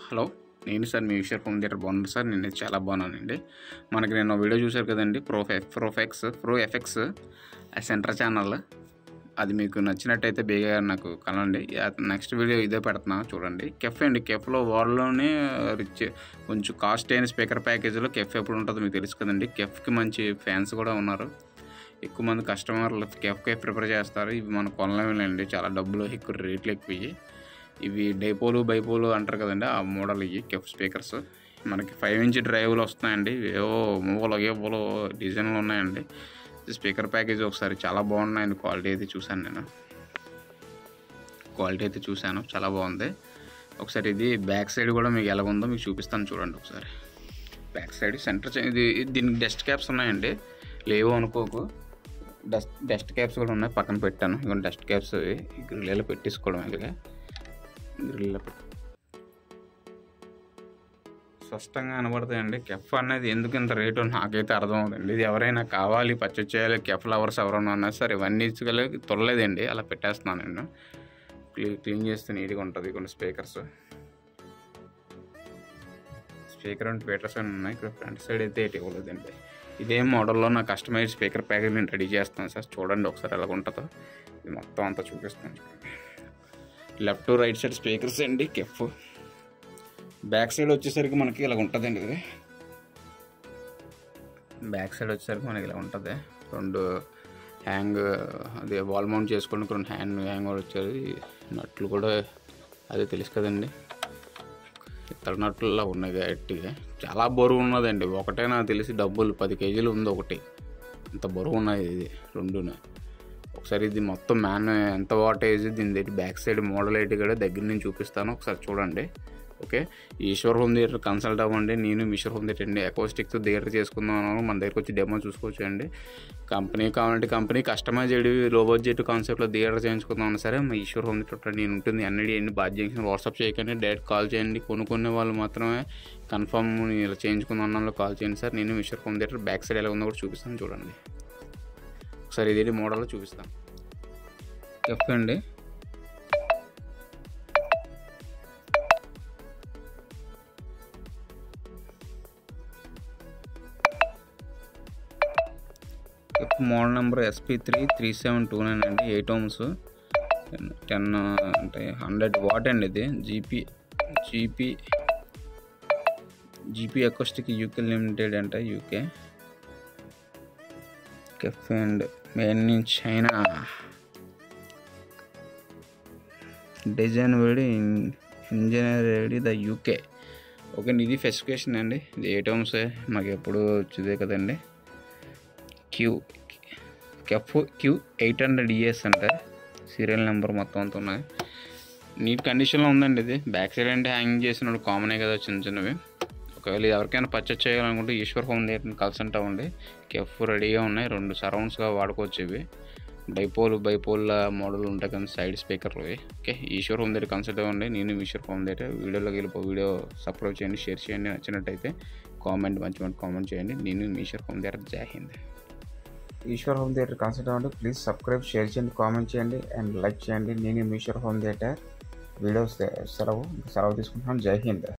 hello నేను sir మీ విషయం home theatre బాగున్నారు సార్ నేను చాలా బాగున్నానండి మనకి నేను వీడియో చూశారు కదండి ప్రో ప్రోఫెక్స్ ప్రో ఎఫెక్స్ ఆ సెంటర్ ఛానల్ అది మీకు నచ్చినట్టయితే బేగా నాకు కలండి నెక్స్ట్ వీడియో ఇదే పెడుతున్నాను చూడండి కెఫ్ అండి కెఫ్లో వాళ్ళలోనే రిచ్ కొంచెం కాస్ట్ అయిన స్పీకర్ ప్యాకేజీలో కెఫ్ ఎప్పుడు ఉంటుందో మీకు తెలుసు కదండి కెఫ్కి మంచి ఫ్యాన్స్ కూడా ఉన్నారు ఎక్కువ మంది కస్టమర్లు కెఫ్కే ప్రిపేర్ చేస్తారు ఇవి మన కొనలేములేండి చాలా డబ్బులు ఎక్కువ రేట్లు ఎక్కువ ఇవి ఇవి డైపోలు బైపోలు అంటారు కదండి ఆ మోడల్ ఇవి కెఫ్ స్పీకర్స్ మనకి ఫైవ్ ఇంచ్ డ్రైవ్లు వస్తున్నాయండి ఏవో మూవలో ఏవోలో డిజైన్లు ఉన్నాయండి స్పీకర్ ప్యాకేజ్ ఒకసారి చాలా బాగున్నాయండి క్వాలిటీ అయితే చూశాను నేను క్వాలిటీ అయితే చూశాను చాలా బాగుంది ఒకసారి ఇది బ్యాక్ సైడ్ కూడా మీకు ఎలా ఉందో మీకు చూపిస్తాను చూడండి ఒకసారి బ్యాక్ సైడ్ సెంటర్ చే- ఇది దీనికి డస్ట్ క్యాప్స్ ఉన్నాయండి లేవు అనుకోకు డస్ట్ డస్ట్ క్యాప్స్ కూడా ఉన్నాయి పక్కన పెట్టాను ఇవన్నీ డస్ట్ క్యాప్స్ ఈ గ్రిల్లో పెట్టేసుకోవడం ఇలాగా గ్రిల్లో పెట్టి స్పష్టంగా కనబడతాయండి కెఫ్ అనేది ఎందుకు ఇంత రేటు నాకైతే అర్థం అవుతుంది ఇది ఎవరైనా కావాలి పర్చేజ్ చేయాలి కెఫ్ లవర్స్ ఎవరైనా ఉన్నా సరే ఇవన్నీ ఇచ్చగలిగి తొలలేదండి అలా పెట్టేస్తున్నాను నేను క్లీ క్లీన్ చేస్తే నీట్గా ఉంటుంది కొన్ని స్పీకర్స్ స్పీకర్ అండ్ పీటర్స్ అని ఉన్నాయి ఇక్కడ ఫ్రంట్ సైడ్ అయితే ఎటు ఇవ్వలేదండి ఇదే మోడల్లో నా కస్టమైజ్ స్పీకర్ ప్యాకేజ్ నేను రెడీ చేస్తాను సార్ చూడండి ఒకసారి ఎలా ఉంటుందో ఇది మొత్తం అంతా చూపిస్తాను చూడండి left to right side speakers అండి కెఫ్ బ్యాక్ సైడ్ వచ్చేసరికి మనకి ఇలా ఉంటుందండి ఇది బ్యాక్ సైడ్ వచ్చేసరికి మనకి ఇలా ఉంటుంది రెండు హ్యాంగ్ అదే వాల్ మౌంట్ చేసుకోవడానికి రెండు హ్యాండ్ హ్యాంగ్ కూడా వచ్చేది నట్లు కూడా అదే తెలుసు కదండి ఇతర నట్లలో ఉన్నాయి గట్టిగా చాలా బరువు ఉన్నదండి ఒకటే నాకు తెలిసి డబ్బులు పది కేజీలు ఉంది ఒకటి అంత బరువు ఉన్నది ఇది రెండునే ఒకసారి ఇది మొత్తం మ్యాన్ ఎంత వాటేజ్ దీని బ్యాక్ సైడ్ మోడల్ అయితే కూడా దగ్గర నుంచి చూపిస్తాను ఒకసారి చూడండి okay Eshwar home theatre consult అవ్వండి నేను ఈశ్వర్ హోమ్ థియేటర్ అండి అకోస్టిక్స్ థియేటర్ చేసుకుందాం మన దగ్గరకు వచ్చి డెమో చూసుకోవచ్చు అండి కంపెనీ కావాలంటే కంపెనీ కస్టమైజ్ లో బడ్జెట్ కాన్సెప్ట్లో థియేటర్ చేయించుకుందాం సరే మా ఈశ్వర్ హోమ్ థియేటర్ నేను ఉంటుంది అన్నీ అన్ని బాధ్యత చేసి వాట్సాప్ చేయకండి డైరెక్ట్ కాల్ చేయండి కొనుక్కునే వాళ్ళు మాత్రమే కన్ఫర్మ్ ఇలా చేయించుకుందాం అన్న వాళ్ళు కాల్ చేయండి సార్ నేను Eshwar home theatre back side ఎలా ఉందో కూడా చూపిస్తాను చూడండి ఒకసారి ఇది మోడల్ చూపిస్తాను చెప్పండి model number SP three three seven two nine అండి ఎయిట్ ఓమ్స్ టెన్ అంటే హండ్రెడ్ వాట్ అండి ఇది GP GP GP acoustic UK limited అంట UK KEF and made in China design వేడి ఇంజనీర్ వేడి ద యూకే ఓకే ఇది స్పెసిఫికేషన్ అండి ఇది ఎయిట్ ఓమ్స్ మాకు ఎప్పుడు వచ్చేదే కదండి Q KEF Q eight hundred years అంటే సీరియల్ నెంబర్ మొత్తం అంతా ఉన్నాయి నీట్ కండిషన్లో ఉందండి ఇది బ్యాక్ సైడ్ అంటే హ్యాంగ్ చేసినప్పుడు కామనే కదా చిన్న చిన్నవి ఒకవేళ ఎవరికైనా పర్చేస్ చేయాలనుకుంటే ఈశ్వర్ హోమ్ థియేటర్ని కన్సల్ట్ అవ్వండి కెఫ్ రెడీగా ఉన్నాయి రెండు సరౌండ్స్గా వాడుకోవచ్చు ఇవి డైపోల్ బైపోల్ మోడల్ ఉంటాయి కానీ సైడ్ స్పీకర్లు ఇవి okay Eshwar home theatre consult అవ్వండి నేను ఈశ్వర్ హోమ్ థియేటర్ వీడియోలోకి వెళ్ళిపో వీడియో సబ్స్క్రైబ్ చేయండి షేర్ చేయండి నచ్చినట్టయితే కామెంట్ మంచి మంచి కామెంట్ చేయండి నేను Eshwar home theatre Jai Hind Eshwar home theatre consult అవ్వండి ప్లీజ్ సబ్స్క్రైబ్ షేర్ చేయండి కామెంట్ చేయండి అండ్ లైక్ చేయండి నేను మీ ఈశ్వర్ హోమ్ థియేటర్ వీడియోస్ సెలవు సెలవు తీసుకుంటున్నాను జై హింద్